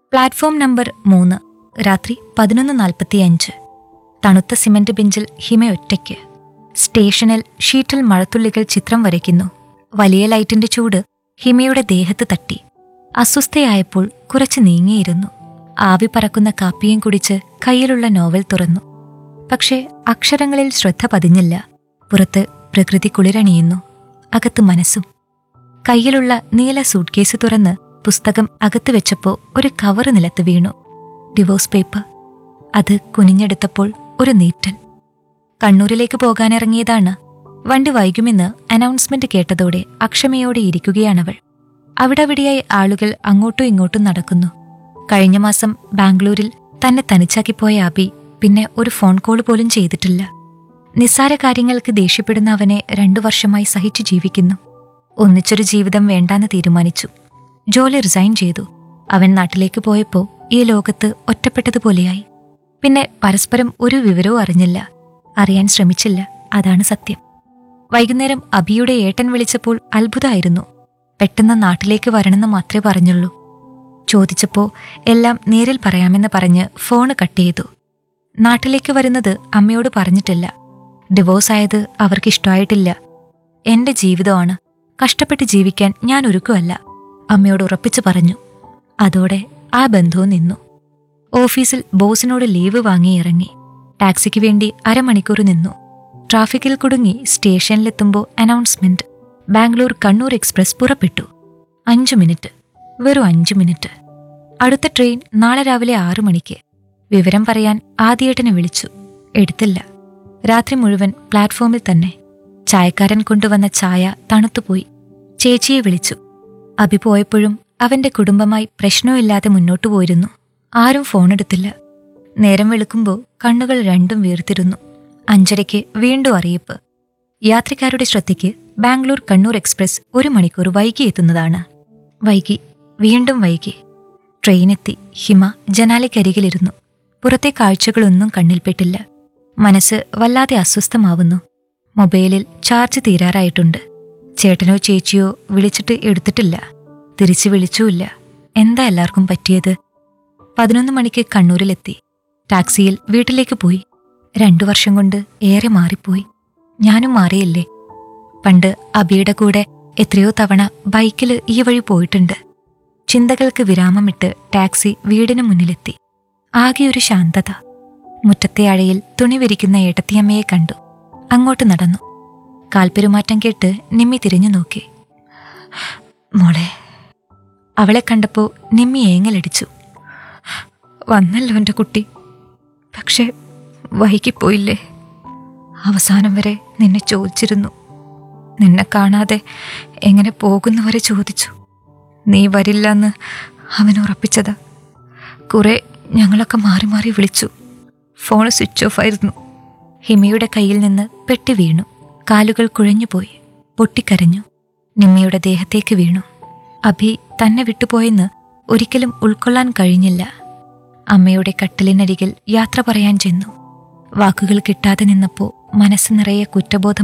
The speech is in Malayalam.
പ്ലാറ്റ്ഫോം നമ്പർ മൂന്ന് രാത്രി പതിനൊന്ന് നാൽപ്പത്തിയഞ്ച് തണുത്ത സിമന്റ് ബെഞ്ചിൽ ഹിമ ഒറ്റയ്ക്ക് സ്റ്റേഷനിൽ ഷീറ്റിൽ മഴത്തുള്ളികൾ ചിത്രം വരയ്ക്കുന്നു വലിയ ലൈറ്റിന്റെ ചൂട് ഹിമയുടെ ദേഹത്ത് തട്ടി അസ്വസ്ഥയായപ്പോൾ കുറച്ച് നീങ്ങിയിരുന്നു ആവി പറക്കുന്ന കാപ്പിയും കുടിച്ച് കയ്യിലുള്ള നോവൽ തുറന്നു പക്ഷേ അക്ഷരങ്ങളിൽ ശ്രദ്ധ പതിഞ്ഞില്ല പുറത്ത് പ്രകൃതി കുളിരണിയുന്നു അകത്ത് മനസ്സും കയ്യിലുള്ള നീല സൂട്ട്കേസ് തുറന്ന് പുസ്തകം അകത്ത് വെച്ചപ്പോ ഒരു കവറ് നിലത്ത് വീണു ഡിവോഴ്സ് പേപ്പർ അത് കുനിഞ്ഞെടുത്തപ്പോൾ ഒരു നീറ്റൽ കണ്ണൂരിലേക്ക് പോകാനിറങ്ങിയതാണ് വണ്ടി വൈകുമെന്ന് അനൗൺസ്മെന്റ് കേട്ടതോടെ അക്ഷമയോടെ ഇരിക്കുകയാണവൾ അവിടവിടെയായി ആളുകൾ അങ്ങോട്ടും ഇങ്ങോട്ടും നടക്കുന്നു കഴിഞ്ഞ മാസം ബാംഗ്ലൂരിൽ തന്നെ തനിച്ചാക്കിപ്പോയ അബി പിന്നെ ഒരു ഫോൺ കോൾ പോലും ചെയ്തിട്ടില്ല നിസ്സാര കാര്യങ്ങൾക്ക് ദേഷ്യപ്പെടുന്ന അവനെ രണ്ടു വർഷമായി സഹിച്ചു ജീവിക്കുന്നു ഒന്നിച്ചൊരു ജീവിതം വേണ്ടാന്ന് തീരുമാനിച്ചു ജോലി റിസൈൻ ചെയ്തു അവൻ നാട്ടിലേക്ക് പോയപ്പോ ഈ ലോകത്ത് ഒറ്റപ്പെട്ടതുപോലെയായി പിന്നെ പരസ്പരം ഒരു വിവരവും അറിഞ്ഞില്ല അറിയാൻ ശ്രമിച്ചില്ല അതാണ് സത്യം വൈകുന്നേരം അബിയുടെ ഏട്ടൻ വിളിച്ചപ്പോൾ അത്ഭുതമായിരുന്നു പെട്ടെന്ന് നാട്ടിലേക്ക് വരണമെന്ന് മാത്രമേ പറഞ്ഞുള്ളൂ ചോദിച്ചപ്പോ എല്ലാം നേരിൽ പറയാമെന്ന് പറഞ്ഞ് ഫോണ് കട്ട് ചെയ്തു നാട്ടിലേക്ക് വരുന്നത് അമ്മയോട് പറഞ്ഞിട്ടില്ല ഡിവോഴ്സ് ആയത് അവർക്ക് ഇഷ്ടമായിട്ടില്ല എന്റെ ജീവിതമാണ് കഷ്ടപ്പെട്ട് ജീവിക്കാൻ ഞാൻ ഒരുക്കുമല്ല അമ്മയോട് ഉറപ്പിച്ചു പറഞ്ഞു അതോടെ ആ ബന്ധവും നിന്നു ഓഫീസിൽ ബോസിനോട് ലീവ് വാങ്ങി ഇറങ്ങി ടാക്സിക്ക് വേണ്ടി അരമണിക്കൂർ നിന്നു ട്രാഫിക്കിൽ കുടുങ്ങി സ്റ്റേഷനിലെത്തുമ്പോൾ അനൗൺസ്മെന്റ് ബാംഗ്ലൂർ കണ്ണൂർ എക്സ്പ്രസ് പുറപ്പെട്ടു അഞ്ചു മിനിറ്റ് വെറും അഞ്ചു മിനിറ്റ് അടുത്ത ട്രെയിൻ നാളെ രാവിലെ ആറു മണിക്ക് വിവരം പറയാൻ ആദ്യേട്ടനെ വിളിച്ചു എടുത്തില്ല രാത്രി മുഴുവൻ പ്ലാറ്റ്ഫോമിൽ തന്നെ ചായക്കാരൻ കൊണ്ടുവന്ന ചായ തണുത്തുപോയി ചേച്ചിയെ വിളിച്ചു അഭി പോയപ്പോഴും അവന്റെ കുടുംബമായി പ്രശ്നമില്ലാതെ മുന്നോട്ടു പോയിരുന്നു ആരും ഫോണെടുത്തില്ല നേരം വെളുക്കുമ്പോൾ കണ്ണുകൾ രണ്ടും വീർത്തിരുന്നു അഞ്ചരയ്ക്ക് വീണ്ടും അറിയിപ്പ് യാത്രക്കാരുടെ ശ്രദ്ധയ്ക്ക് ബാംഗ്ലൂർ കണ്ണൂർ എക്സ്പ്രസ് ഒരു മണിക്കൂർ വൈകി എത്തുന്നതാണ് വൈകി വീണ്ടും വൈകി ട്രെയിനെത്തി ഹിമ ജനാലയ്ക്കരികിലിരുന്നു പുറത്തെ കാഴ്ചകളൊന്നും കണ്ണിൽപ്പെട്ടില്ല മനസ്സ് വല്ലാതെ അസ്വസ്ഥമാവുന്നു മൊബൈലിൽ ചാർജ് തീരാറായിട്ടുണ്ട് ചേട്ടനോ ചേച്ചിയോ വിളിച്ചിട്ട് എടുത്തിട്ടില്ല തിരിച്ചു വിളിച്ചുമില്ല എന്താ എല്ലാവർക്കും പറ്റിയത് പതിനൊന്ന് മണിക്ക് കണ്ണൂരിലെത്തി ടാക്സിയിൽ വീട്ടിലേക്ക് പോയി രണ്ടു വർഷം കൊണ്ട് ഏറെ മാറിപ്പോയി ഞാനും മാറിയില്ലേ പണ്ട് അബിയുടെ കൂടെ എത്രയോ തവണ ബൈക്കിൽ ഈ വഴി പോയിട്ടുണ്ട് ചിന്തകൾക്ക് വിരാമമിട്ട് ടാക്സി വീടിന് മുന്നിലെത്തി ആകെ ഒരു ശാന്തത മുറ്റത്തെ അഴയിൽ തുണി വിരിക്കുന്ന ഏട്ടത്തിയമ്മയെ കണ്ടു അങ്ങോട്ട് നടന്നു കാൽപ്പെരുമാറ്റം കേട്ട് നിമ്മി തിരിഞ്ഞു നോക്കി മോളെ അവളെ കണ്ടപ്പോ നിമ്മി ഏങ്ങലടിച്ചു വന്നല്ലോ എൻ്റെ കുട്ടി പക്ഷെ വൈകിപ്പോയില്ലേ അവസാനം വരെ നിന്നെ ചോദിച്ചിരുന്നു നിന്നെ കാണാതെ എങ്ങനെ പോകുന്നവരെ ചോദിച്ചു നീ വരില്ലെന്ന് അവൻ ഉറപ്പിച്ചതാ കുറെ ഞങ്ങളൊക്കെ മാറി മാറി വിളിച്ചു ഫോൺ സ്വിച്ച് ഓഫ് ആയിരുന്നു ഹിമയുടെ കയ്യിൽ നിന്ന് പെട്ടി വീണു കാലുകൾ കുഴഞ്ഞുപോയി പൊട്ടിക്കരഞ്ഞു നിമ്മയുടെ ദേഹത്തേക്ക് വീണു അഭി തന്നെ വിട്ടുപോയെന്ന് ഒരിക്കലും ഉൾക്കൊള്ളാൻ കഴിഞ്ഞില്ല അമ്മയുടെ കട്ടിലിനരികിൽ യാത്ര പറയാൻ ചെന്നു വാക്കുകൾ കിട്ടാതെ നിന്നപ്പോ മനസ്സ് നിറയെ കുറ്റബോധം